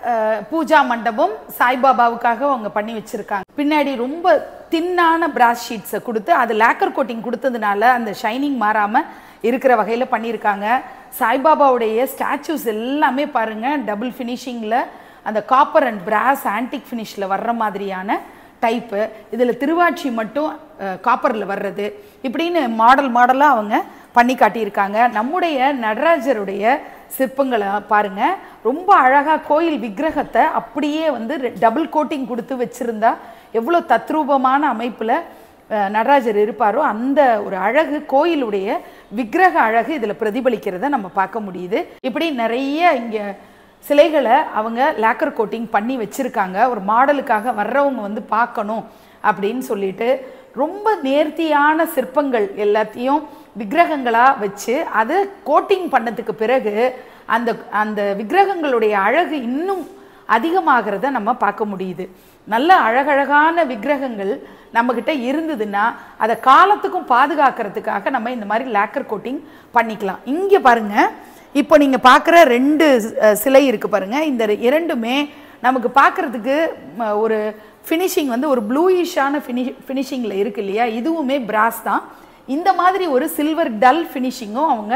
பூஜா மண்டபம் சாய்பாபாவுக்காக அவங்க பண்ணி வச்சுருக்காங்க பின்னாடி ரொம்ப தின்னான பிராஸ் ஷீட்ஸை கொடுத்து அது லேக்கர் கோட்டிங் கொடுத்ததுனால அந்த ஷைனிங் மாறாமல் இருக்கிற வகையில் பண்ணியிருக்காங்க சாய்பாபாவுடைய ஸ்டாச்சூஸ் எல்லாமே பாருங்கள் டபுள் ஃபினிஷிங்கில் அந்த காப்பர் அண்ட் பிராஸ் ஆன்டிக் ஃபினிஷில் வர்ற மாதிரியான டைப்பு இதில் திருவாட்சி மட்டும் காப்பரில் வர்றது இப்படின்னு மாடல் மாடலாக அவங்க பண்ணி காட்டியிருக்காங்க நம்முடைய நடராஜருடைய சிற்பங்களை பாருங்க ரொம்ப அழகாக கோயில் விக்கிரகத்தை அப்படியே வந்து டபுள் கோட்டிங் கொடுத்து வச்சுருந்தா எவ்வளோ தத்ரூபமான அமைப்பில் நடராஜர் இருப்பாரோ அந்த ஒரு அழகு கோயிலுடைய விக்கிரக அழகு இதில் பிரதிபலிக்கிறத நம்ம பார்க்க முடியுது இப்படி நிறைய இங்கே சிலைகளை அவங்க லேக்கர் கோட்டிங் பண்ணி வச்சுருக்காங்க ஒரு மாடலுக்காக வர்றவங்க வந்து பார்க்கணும் அப்படின்னு சொல்லிட்டு ரொம்ப நேர்த்தியான சிற்பங்கள் எல்லாத்தையும் விக்கிரகங்களாக வச்சு அது கோட்டிங் பண்ணதுக்கு பிறகு அந்த அந்த விக்கிரகங்களுடைய அழகு இன்னும் அதிகமாகிறத நம்ம பார்க்க முடியுது நல்ல அழகழகான விக்கிரகங்கள் நம்மக்கிட்ட இருந்ததுன்னா அதை காலத்துக்கும் பாதுகாக்கிறதுக்காக நம்ம இந்த மாதிரி லேக்கர் கோட்டிங் பண்ணிக்கலாம் இங்கே பாருங்க இப்போ நீங்கள் பார்க்குற ரெண்டு அஹ், சிலை இருக்குது பாருங்க இந்த ரெ- இரண்டுமே நமக்கு பார்க்குறதுக்கு ஒரு ஃபினிஷிங் வந்து ஒரு ப்ளூயிஷான ஃபினி ஃபினிஷிங்கில் இருக்கு இல்லையா இதுவுமே பிராஸ் தான் இந்த மாதிரி ஒரு சில்வர் டல் ஃபினிஷிங்கும் அவங்க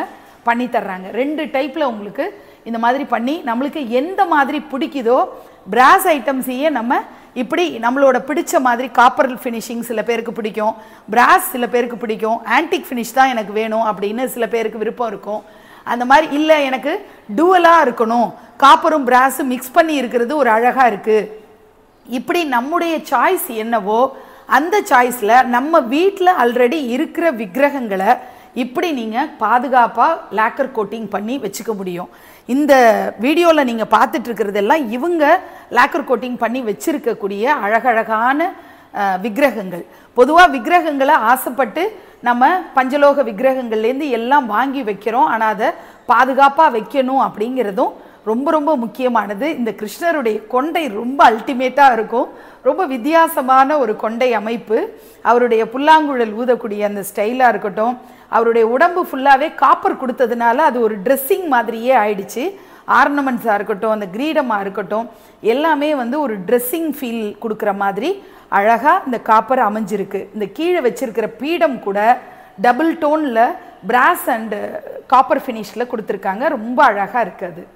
பண்ணி தர்றாங்க ரெண்டு டைப்பில் உங்களுக்கு இந்த மாதிரி பண்ணி நம்மளுக்கு எந்த மாதிரி பிடிக்குதோ பிராஸ் ஐட்டம்ஸையே நம்ம இப்படி நம்மளோட பிடிச்ச மாதிரி காப்பர் ஃபினிஷிங் சில பேருக்கு பிடிக்கும் பிராஸ் சில பேருக்கு பிடிக்கும் ஆன்டிக் ஃபினிஷ் தான் எனக்கு வேணும் அப்படின்னு சில பேருக்கு விருப்பம் இருக்கும் அந்த மாதிரி இல்லை எனக்கு டூவலாக இருக்கணும் காப்பரும் பிராஸும் மிக்ஸ் பண்ணி இருக்கிறது ஒரு அழகாக இருக்குது இப்படி நம்முடைய சாய்ஸ் என்னவோ அந்த சாய்ஸில் நம்ம வீட்டில் ஆல்ரெடி இருக்கிற விக்கிரகங்களை இப்படி நீங்கள் பாதுகாப்பாக லேக்கர் கோட்டிங் பண்ணி வச்சுக்க முடியும் இந்த வீடியோவில் நீங்கள் பார்த்துட்டு இருக்கிறதெல்லாம் இவங்க லேக்கர் கோட்டிங் பண்ணி வச்சிருக்கக்கூடிய அழகழகான அஹ், விக்கிரகங்கள் பொதுவாக விக்கிரகங்களை ஆசைப்பட்டு நம்ம பஞ்சலோக விக்கிரகங்கள்லேருந்து எல்லாம் வாங்கி வைக்கிறோம் ஆனால் அதை பாதுகாப்பாக வைக்கணும் அப்படிங்கிறதும் ரொம்ப ரொம்ப முக்கியமானது இந்த கிருஷ்ணருடைய கொண்டை ரொம்ப அல்டிமேட்டாக இருக்கும் ரொம்ப வித்தியாசமான ஒரு கொண்டை அமைப்பு அவருடைய புல்லாங்குழல் ஊதக்கூடிய அந்த ஸ்டைலாக இருக்கட்டும் அவருடைய உடம்பு ஃபுல்லாகவே காப்பர் கொடுத்ததுனால அது ஒரு ட்ரெஸ்ஸிங் மாதிரியே ஆயிடுச்சு ஆர்னமெண்ட்ஸாக இருக்கட்டும் அந்த கிரீடமாக இருக்கட்டும் எல்லாமே வந்து ஒரு ட்ரெஸ்ஸிங் ஃபீல் கொடுக்குற மாதிரி அழகாக இந்த காப்பர் அமைஞ்சிருக்கு இந்த கீழே வச்சிருக்கிற பீடம் கூட டபுள் டோனில் பிராஸ் அண்டு காப்பர் ஃபினிஷில் கொடுத்துருக்காங்க ரொம்ப அழகாக இருக்குது அது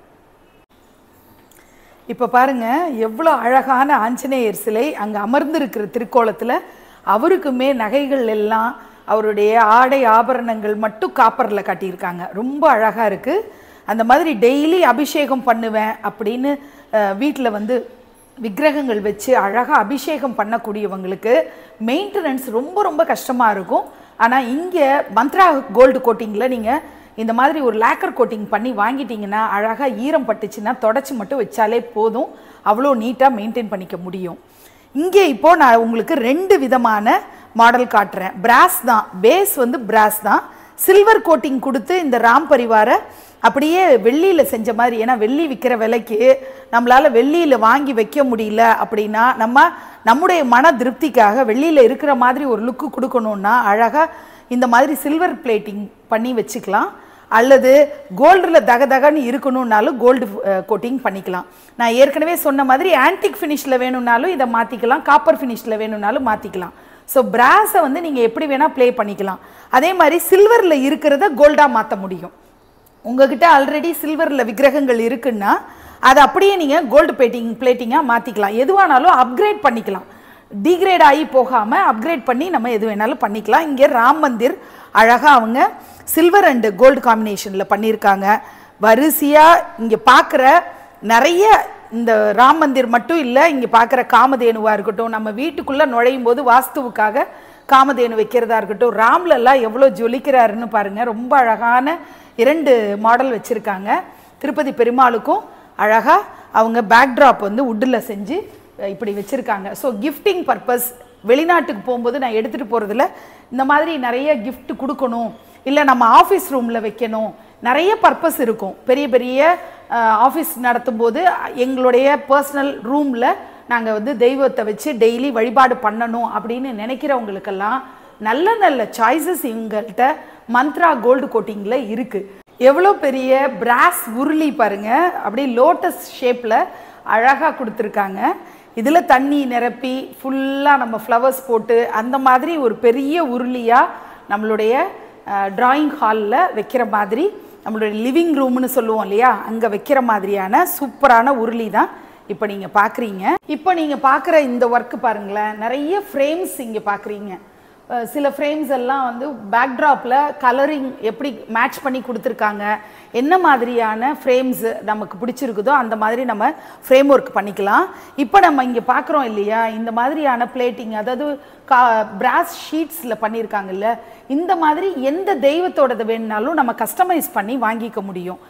இப்போ பாருங்க எவ்வளோ அழகான ஆஞ்சநேயர் சிலை அங்கே அமர்ந்திருக்கிற திருக்கோலத்தில் அவருக்குமே நகைகள் எல்லாம் அவருடைய ஆடை ஆபரணங்கள் மட்டும் காப்பரில் காட்டியிருக்காங்க ரொம்ப அழகாக இருக்குது அந்த மாதிரி டெய்லி அபிஷேகம் பண்ணுவேன் அப்படின்னு வீட்டில் வந்து விக்கிரகங்கள் வச்சு அழகாக அபிஷேகம் பண்ணக்கூடியவங்களுக்கு மெயின்டெனன்ஸ் ரொம்ப ரொம்ப கஷ்டமாக இருக்கும் ஆனால் இங்கே மந்த்ரா கோல்டு கோட்டிங்கில் நீங்கள் இந்த மாதிரி ஒரு லேக்கர் கோட்டிங் பண்ணி வாங்கிட்டீங்கன்னா அழகாக ஈரம் பட்டுச்சுன்னா தொடச்சி மட்டும் வச்சாலே போதும் அவ்வளோ நீட்டாக மெயின்டைன் பண்ணிக்க முடியும் இங்கே இப்போ நான் உங்களுக்கு ரெண்டு விதமான மாடல் காட்டுறேன் பிராஸ் தான் பேஸ் வந்து பிராஸ் தான் சில்வர் கோட்டிங் கொடுத்து இந்த ராம் பரிவாரை அப்படியே வெள்ளியில் செஞ்ச மாதிரி ஏன்னா வெள்ளி விற்கிற விலைக்கு நம்மளால் வெள்ளியில் வாங்கி வைக்க முடியல அப்படின்னா நம்ம நம்முடைய மன திருப்திக்காக வெள்ளியில் இருக்கிற மாதிரி ஒரு லுக்கு கொடுக்கணுன்னா அழகாக இந்த மாதிரி சில்வர் பிளேட்டிங் பண்ணி வச்சுக்கலாம் அல்லது கோல்டில் தகதகன்னு இருக்கணும்னாலும் கோல்டு கோட்டிங் பண்ணிக்கலாம் நான் ஏற்கனவே சொன்ன மாதிரி ஆன்டிக் ஃபினிஷில் வேணும்னாலும் இதை மாற்றிக்கலாம் காப்பர் ஃபினிஷில் வேணும்னாலும் மாற்றிக்கலாம் ஸோ பிராஸை வந்து நீங்கள் எப்படி வேணால் ப்ளே பண்ணிக்கலாம் அதே மாதிரி சில்வரில் இருக்கிறத கோல்டாக மாற்ற முடியும் உங்ககிட்ட ஆல்ரெடி சில்வரில் விக்கிரகங்கள் இருக்குன்னா அதை அப்படியே நீங்கள் கோல்டு பிளேட்டிங் பிளேட்டிங்காக மாற்றிக்கலாம் எதுவானாலும் அப்கிரேட் பண்ணிக்கலாம் டிகிரேட் ஆகி போகாமல் அப்கிரேட் பண்ணி நம்ம எது வேணாலும் பண்ணிக்கலாம் இங்கே ராம் மந்திர் அழகாக அவங்க சில்வர் அண்டு கோல்டு காம்பினேஷனில் பண்ணியிருக்காங்க வரிசையாக இங்கே பார்க்குற நிறைய இந்த ராம் மந்திர் மட்டும் இல்லை இங்கே பார்க்குற காமதேனுவாக இருக்கட்டும் நம்ம வீட்டுக்குள்ளே நுழையும் போது வாஸ்துவுக்காக காமதேனு வைக்கிறதா இருக்கட்டும் ராம்லெல்லாம் எவ்வளோ ஜொலிக்கிறாருன்னு பாருங்கள் ரொம்ப அழகான இரண்டு மாடல் வச்சுருக்காங்க திருப்பதி பெருமாளுக்கும் அழகாக அவங்க பேக்ட்ராப் வந்து உட்டில் செஞ்சு அஹ், இப்படி வச்சுருக்காங்க ஸோ கிஃப்டிங் பர்பஸ் வெளிநாட்டுக்கு போகும்போது நான் எடுத்துகிட்டு போகிறதுல இந்த மாதிரி நிறைய gift கொடுக்கணும் இல்லை நம்ம ஆஃபீஸ் ரூமில் வைக்கணும் நிறைய பர்பஸ் இருக்கும் பெரிய பெரிய ஆஃபீஸ் நடத்தும்போது எங்களுடைய பர்சனல் ரூமில் நாங்கள் வந்து தெய்வத்தை வச்சு டெய்லி வழிபாடு பண்ணணும் அப்படின்னு நினைக்கிறவங்களுக்கெல்லாம் நல்ல நல்ல சாய்ஸஸ் இவங்கள்ட்ட மந்த்ரா கோல்டு கோட்டிங்கில் இருக்குது எவ்வளோ பெரிய பிராஸ் உருளி பாருங்க அப்படியே லோட்டஸ் ஷேப்பில் அழகாக கொடுத்துருக்காங்க இதில் தண்ணி நிரப்பி ஃபுல்லாக நம்ம ஃப்ளவர்ஸ் போட்டு அந்த மாதிரி ஒரு பெரிய உருளியாக நம்மளுடைய ட்ராயிங் ஹாலில் வைக்கிற மாதிரி நம்மளுடைய லிவிங் ரூம்னு சொல்லுவோம் இல்லையா அங்கே வைக்கிற மாதிரியான சூப்பரான உருளி தான் இப்போ நீங்கள் பார்க்குறீங்க இப்போ நீங்கள் பார்க்குற இந்த ஒர்க்கு பாருங்களேன் நிறைய ஃப்ரேம்ஸ் இங்கே பார்க்குறீங்க அஹ் சில ஃப்ரேம்ஸ் எல்லாம் வந்து பேக்ட்ராப்பில் கலரிங் எப்படி மேட்ச் பண்ணி கொடுத்துருக்காங்க என்ன மாதிரியான ஃப்ரேம்ஸ் நமக்கு பிடிச்சிருக்குதோ அந்த மாதிரி நம்ம ஃப்ரேம் ஒர்க் பண்ணிக்கலாம் இப்போ நம்ம இங்கே பார்க்குறோம் இல்லையா இந்த மாதிரியான பிளேட்டிங் அதாவது கா பிராஸ் ஷீட்ஸில் பண்ணியிருக்காங்கல்ல இந்த மாதிரி எந்த தெய்வத்தோடது வேணுனாலும் நம்ம கஸ்டமைஸ் பண்ணி வாங்கிக்க முடியும்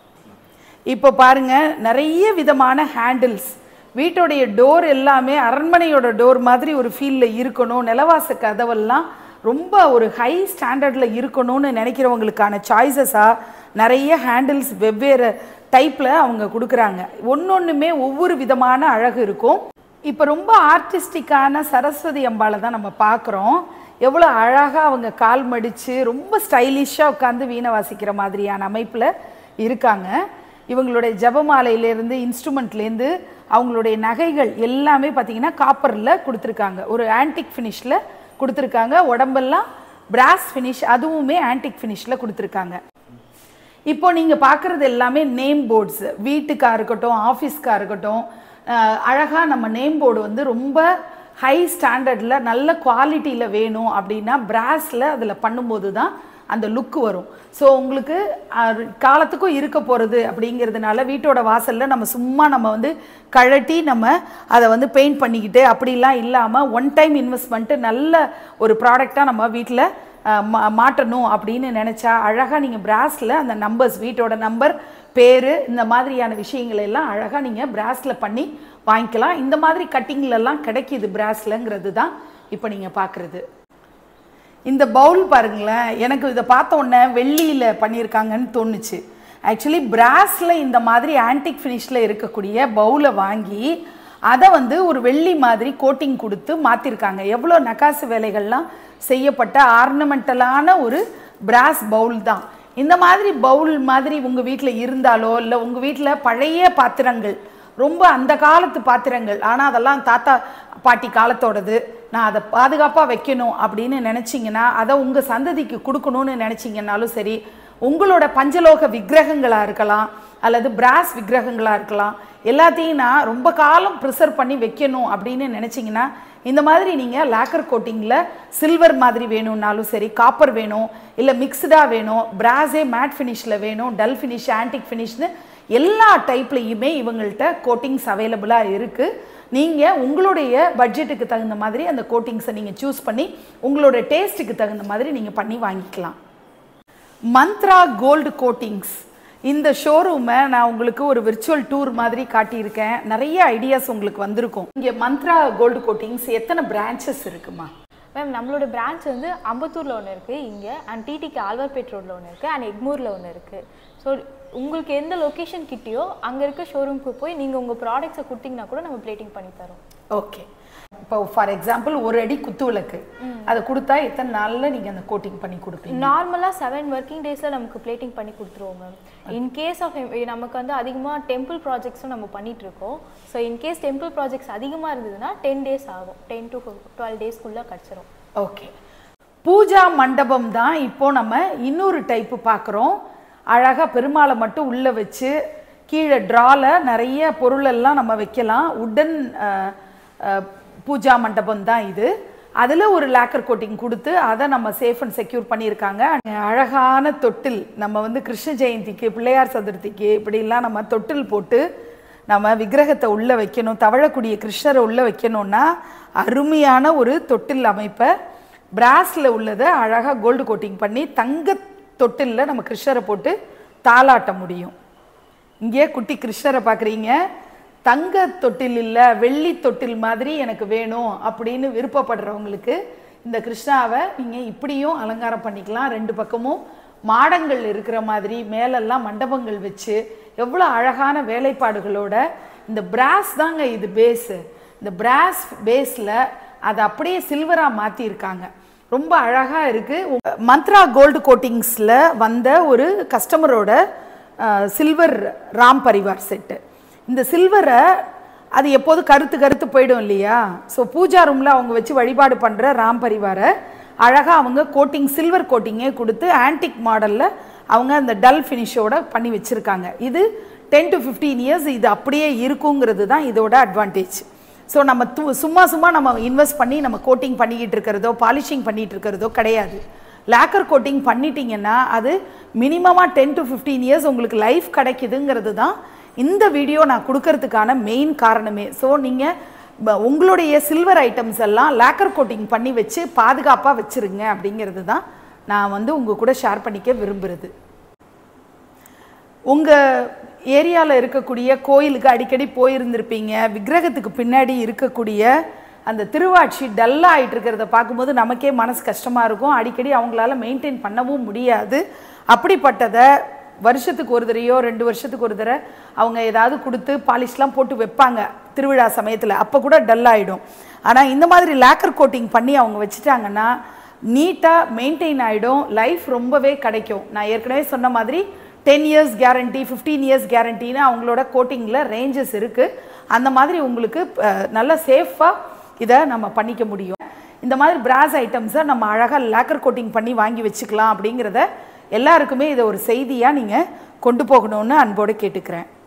இப்போ பாருங்க நிறைய விதமான ஹேண்டில்ஸ் வீட்டோடைய டோர் எல்லாமே அரண்மனையோட டோர் மாதிரி ஒரு ஃபீலில் இருக்கணும் நிலவாச கதவெல்லாம் ரொம்ப ஒரு ஹை ஸ்டாண்டர்டில் இருக்கணும்னு நினைக்கிறவங்களுக்கான சாய்ஸஸாக நிறைய ஹேண்டில்ஸ் வெவ்வேறு டைப்பில் அவங்க கொடுக்குறாங்க ஒன்றொன்றுமே ஒவ்வொரு விதமான அழகு இருக்கும் இப்போ ரொம்ப ஆர்டிஸ்டிக்கான சரஸ்வதி அம்பாளை தான் நம்ம பார்க்குறோம் எவ்வளோ அழகாக அவங்க கால் மடித்து ரொம்ப ஸ்டைலிஷாக உட்காந்து வீணை வாசிக்கிற மாதிரியான அமைப்பில் இருக்காங்க இவங்களுடைய ஜபமாலையிலேருந்து இன்ஸ்ட்ருமெண்ட்லேருந்து அவங்களுடைய நகைகள் எல்லாமே பார்த்தீங்கன்னா காப்பரில் கொடுத்துருக்காங்க ஒரு ஆன்டிக் ஃபினிஷில் கொடுத்துருக்காங்க உடம்பெல்லாம் பிராஸ் ஃபினிஷ் அதுவுமே ஆன்டிக் ஃபினிஷில் கொடுத்துருக்காங்க இப்போ நீங்கள் பார்க்குறது எல்லாமே நேம் போர்ட்ஸ் வீட்டுக்காக இருக்கட்டும் ஆஃபீஸ்க்காக இருக்கட்டும் அழகாக நம்ம நேம் போர்டு வந்து ரொம்ப ஹை ஸ்டாண்டர்டில் நல்ல குவாலிட்டியில் வேணும் அப்படின்னா பிராஸில் அதில் பண்ணும்போது தான் அந்த லுக்கு வரும் ஸோ உங்களுக்கு அஹ், காலத்துக்கும் இருக்க போகிறது அப்படிங்கிறதுனால வீட்டோட வாசலில் நம்ம சும்மா நம்ம வந்து கழட்டி நம்ம அதை வந்து பெயிண்ட் பண்ணிக்கிட்டு அப்படிலாம் இல்லாமல் ஒன் டைம் இன்வெஸ்ட்மெண்ட்டு நல்ல ஒரு ப்ராடக்டாக நம்ம வீட்டில் மா மாட்டணும் அப்படின்னு நினச்சா அழகாக நீங்கள் பிராஸில் அந்த நம்பர்ஸ் வீட்டோட நம்பர் பேர் இந்த மாதிரியான விஷயங்கள் எல்லாம் அழகாக நீங்கள் பிராஸில் பண்ணி வாங்கிக்கலாம் இந்த மாதிரி கட்டிங்லலாம் கிடைக்கிது பிராஸ்லங்கிறது தான் இப்போ நீங்கள் பார்க்குறது இந்த பவுல் பாருங்களேன் எனக்கு இதை பார்த்த உடனே வெள்ளியில் பண்ணியிருக்காங்கன்னு தோணுச்சு ஆக்சுவலி பிராஸில் இந்த மாதிரி ஆன்டிக் ஃபினிஷில் இருக்கக்கூடிய பவுலை வாங்கி அதை வந்து ஒரு வெள்ளி மாதிரி கோட்டிங் கொடுத்து மாற்றிருக்காங்க எவ்வளோ நகாசு வேலைகள்லாம் செய்யப்பட்ட ஆர்னமெண்டலான ஒரு பிராஸ் பவுல் தான் இந்த மாதிரி பவுல் மாதிரி உங்கள் வீட்டில் இருந்தாலோ இல்லை உங்கள் வீட்டில் பழைய பாத்திரங்கள் ரொம்ப அந்த காலத்து பாத்திரங்கள் ஆனால் அதெல்லாம் தாத்தா பாட்டி காலத்தோடது நான் அதை பாதுகாப்பாக வைக்கணும் அப்படின்னு நினச்சிங்கன்னா அதை உங்கள் சந்ததிக்கு கொடுக்கணும்னு நினச்சிங்கன்னாலும் சரி உங்களோட பஞ்சலோக விக்கிரகங்களாக இருக்கலாம் அல்லது பிராஸ் விக்கிரகங்களாக இருக்கலாம் எல்லாத்தையும் நான் ரொம்ப காலம் ப்ரிசர்வ் பண்ணி வைக்கணும் அப்படின்னு நினச்சிங்கன்னா இந்த மாதிரி நீங்கள் லேக்கர் கோட்டிங்கில் சில்வர் மாதிரி வேணும்னாலும் சரி காப்பர் வேணும் இல்லை மிக்ஸ்டாக வேணும் பிராஸே மேட் ஃபினிஷில் வேணும் டல் ஃபினிஷ் ஆன்டிக் ஃபினிஷ்னு எல்லா டைப்லேயுமே இவங்கள்ட்ட கோட்டிங்ஸ் அவைலபிளாக இருக்குது நீங்கள் உங்களுடைய பட்ஜெட்டுக்கு தகுந்த மாதிரி அந்த கோட்டிங்ஸை நீங்கள் சூஸ் பண்ணி உங்களோட டேஸ்ட்டுக்கு தகுந்த மாதிரி நீங்கள் பண்ணி வாங்கிக்கலாம் மந்த்ரா கோல்டு கோட்டிங்ஸ் இந்த ஷோரூமை நான் உங்களுக்கு ஒரு விர்ச்சுவல் டூர் மாதிரி காட்டியிருக்கேன் நிறைய ஐடியாஸ் உங்களுக்கு வந்திருக்கும் இங்கே மந்த்ரா கோல்டு கோட்டிங்ஸ் எத்தனை பிரான்ச்சஸ் இருக்குமா மேம் நம்மளோட பிரான்ச் வந்து அம்பத்தூரில் ஒன்று இருக்குது இங்கே அண்ட் டிடிக்கு ஆழ்வார்பேட் ரோட்டில் ஒன்று இருக்குது அண்ட் எக்மூரில் ஒன்று இருக்குது ஸோ உங்களுக்கு எந்த லொக்கேஷன் கிட்டயோ அங்கே இருக்க ஷோரூம்க்கு போய் நீங்கள் உங்கள் ப்ராடக்ட்ஸை கொடுத்தீங்கன்னா கூட நம்ம பிளேட்டிங் பண்ணி தரோம் ஓகே இப்போ ஃபார் எக்ஸாம்பிள் ஒரு அடி குத்து விளக்கு அதை கொடுத்தா எத்தனை நாளில் நீங்கள் அந்த கோட்டிங் பண்ணி கொடுப்பீங்க நார்மலாக செவன் ஒர்க்கிங் டேஸில் நமக்கு பிளேட்டிங் பண்ணி கொடுத்துருவோம் மேம் இன்கேஸ் ஆஃப் நமக்கு வந்து அதிகமாக டெம்பிள் ப்ராஜெக்ட்ஸும் நம்ம பண்ணிட்டு இருக்கோம் ஸோ இன்கேஸ் டெம்பிள் ப்ராஜெக்ட்ஸ் அதிகமாக இருந்ததுன்னா டென் டேஸ் ஆகும் டென் டு டுவெல் டேஸ்க்குள்ளே கிடச்சிரும் ஓகே பூஜா மண்டபம் தான் இப்போ நம்ம இன்னொரு டைப்பு பார்க்குறோம் அழகாக பெருமாளை மட்டும் உள்ளே வச்சு கீழே ட்ரால நிறைய பொருளெல்லாம் நம்ம வைக்கலாம் உடன் பூஜா மண்டபம் தான் இது அதில் ஒரு லேக்கர் கோட்டிங் கொடுத்து அதை நம்ம சேஃப் அண்ட் செக்யூர் பண்ணியிருக்காங்க அழகான தொட்டில் நம்ம வந்து கிருஷ்ண ஜெயந்திக்கு பிள்ளையார் சதுர்த்திக்கு இப்படிலாம் நம்ம தொட்டில் போட்டு நம்ம விக்கிரகத்தை உள்ளே வைக்கணும் தவழக்கூடிய கிருஷ்ணரை உள்ளே வைக்கணும்னா அருமையான ஒரு தொட்டில் அமைப்பை பிராஸில் உள்ளதை அழகாக கோல்டு கோட்டிங் பண்ணி தங்க தொட்டிலில் நம்ம கிருஷ்ணரை போட்டு தாளாட்ட முடியும் இங்கே குட்டி கிருஷ்ணரை பார்க்குறீங்க தங்க தொட்டில் இல்லை வெள்ளி தொட்டில் மாதிரி எனக்கு வேணும் அப்படின்னு விருப்பப்படுறவங்களுக்கு இந்த கிருஷ்ணாவை நீங்கள் இப்படியும் அலங்காரம் பண்ணிக்கலாம் ரெண்டு பக்கமும் மாடங்கள் இருக்கிற மாதிரி மேலெல்லாம் மண்டபங்கள் வச்சு எவ்வளோ அழகான வேலைப்பாடுகளோட இந்த பிராஸ் தாங்க இது பேஸு இந்த பிராஸ் பேஸில் அதை அப்படியே சில்வராக மாற்றிருக்காங்க ரொம்ப அழகாக இருக்குது மந்த்ரா கோல்டு கோட்டிங்ஸில் வந்த ஒரு கஸ்டமரோட சில்வர் ராம் பரிவார் செட்டு இந்த சில்வரை அது எப்போதும் கருத்து கருத்து போயிடும் இல்லையா ஸோ பூஜா ரூமில் அவங்க வச்சு வழிபாடு பண்ணுற ராம் பரிவாரை அழகாக அவங்க கோட்டிங் சில்வர் கோட்டிங்கே கொடுத்து ஆன்டிக் மாடலில் அவங்க அந்த டல் ஃபினிஷோட பண்ணி வச்சுருக்காங்க இது டென் டு ஃபிஃப்டீன் இயர்ஸ் இது அப்படியே இருக்குங்கிறது தான் இதோட அட்வான்டேஜ் ஸோ நம்ம து சும்மா சும்மா நம்ம இன்வெஸ்ட் பண்ணி நம்ம கோட்டிங் பண்ணிக்கிட்டு இருக்கிறதோ பாலிஷிங் பண்ணிகிட்டு இருக்கிறதோ கிடையாது லேக்கர் கோட்டிங் பண்ணிட்டீங்கன்னா அது மினிமமாக டென் டு ஃபிஃப்டீன் இயர்ஸ் உங்களுக்கு லைஃப் கிடைக்குதுங்கிறது தான் இந்த வீடியோ நான் கொடுக்கறதுக்கான மெயின் காரணமே ஸோ நீங்கள் உங்களுடைய சில்வர் ஐட்டம்ஸ் எல்லாம் லேக்கர் கோட்டிங் பண்ணி வச்சு பாதுகாப்பாக வச்சுருங்க அப்படிங்கிறது தான் நான் வந்து உங்கள் கூட ஷேர் பண்ணிக்க விரும்புகிறது உங்கள் ஏரியாவில் இருக்கக்கூடிய கோயிலுக்கு அடிக்கடி போயிருந்திருப்பீங்க விக்கிரகத்துக்கு பின்னாடி இருக்கக்கூடிய அந்த திருவாட்சி டல்லாக ஆகிட்டு இருக்கிறத பார்க்கும்போது நமக்கே மனசு கஷ்டமாக இருக்கும் அடிக்கடி அவங்களால மெயின்டைன் பண்ணவும் முடியாது அப்படிப்பட்டதை வருஷத்துக்கு ஒரு தடையோ ரெண்டு வருஷத்துக்கு ஒரு தடவை அவங்க ஏதாவது கொடுத்து பாலிஷ்லாம் போட்டு வைப்பாங்க திருவிழா சமயத்தில் அப்போ கூட டல் ஆகிடும் ஆனால் இந்த மாதிரி லேக்கர் கோட்டிங் பண்ணி அவங்க வச்சுட்டாங்கன்னா நீட்டாக மெயின்டைன் ஆகிடும் லைஃப் ரொம்பவே கிடைக்கும் நான் ஏற்கனவே சொன்ன மாதிரி ten years guarantee fifteen years கேரண்டின்னு அவங்களோட கோட்டிங்கில் ரேஞ்சஸ் இருக்குது அந்த மாதிரி உங்களுக்கு அஹ், நல்ல சேஃபாக இதை நம்ம பண்ணிக்க முடியும் இந்த மாதிரி பிராஸ் ஐட்டம்ஸை நம்ம அழகாக லேக்கர் கோட்டிங் பண்ணி வாங்கி வச்சுக்கலாம் அப்படிங்கிறத எல்லாருக்குமே இதை ஒரு செய்தியாக நீங்கள் கொண்டு போகணும்னு அன்போடு கேட்டுக்கிறேன்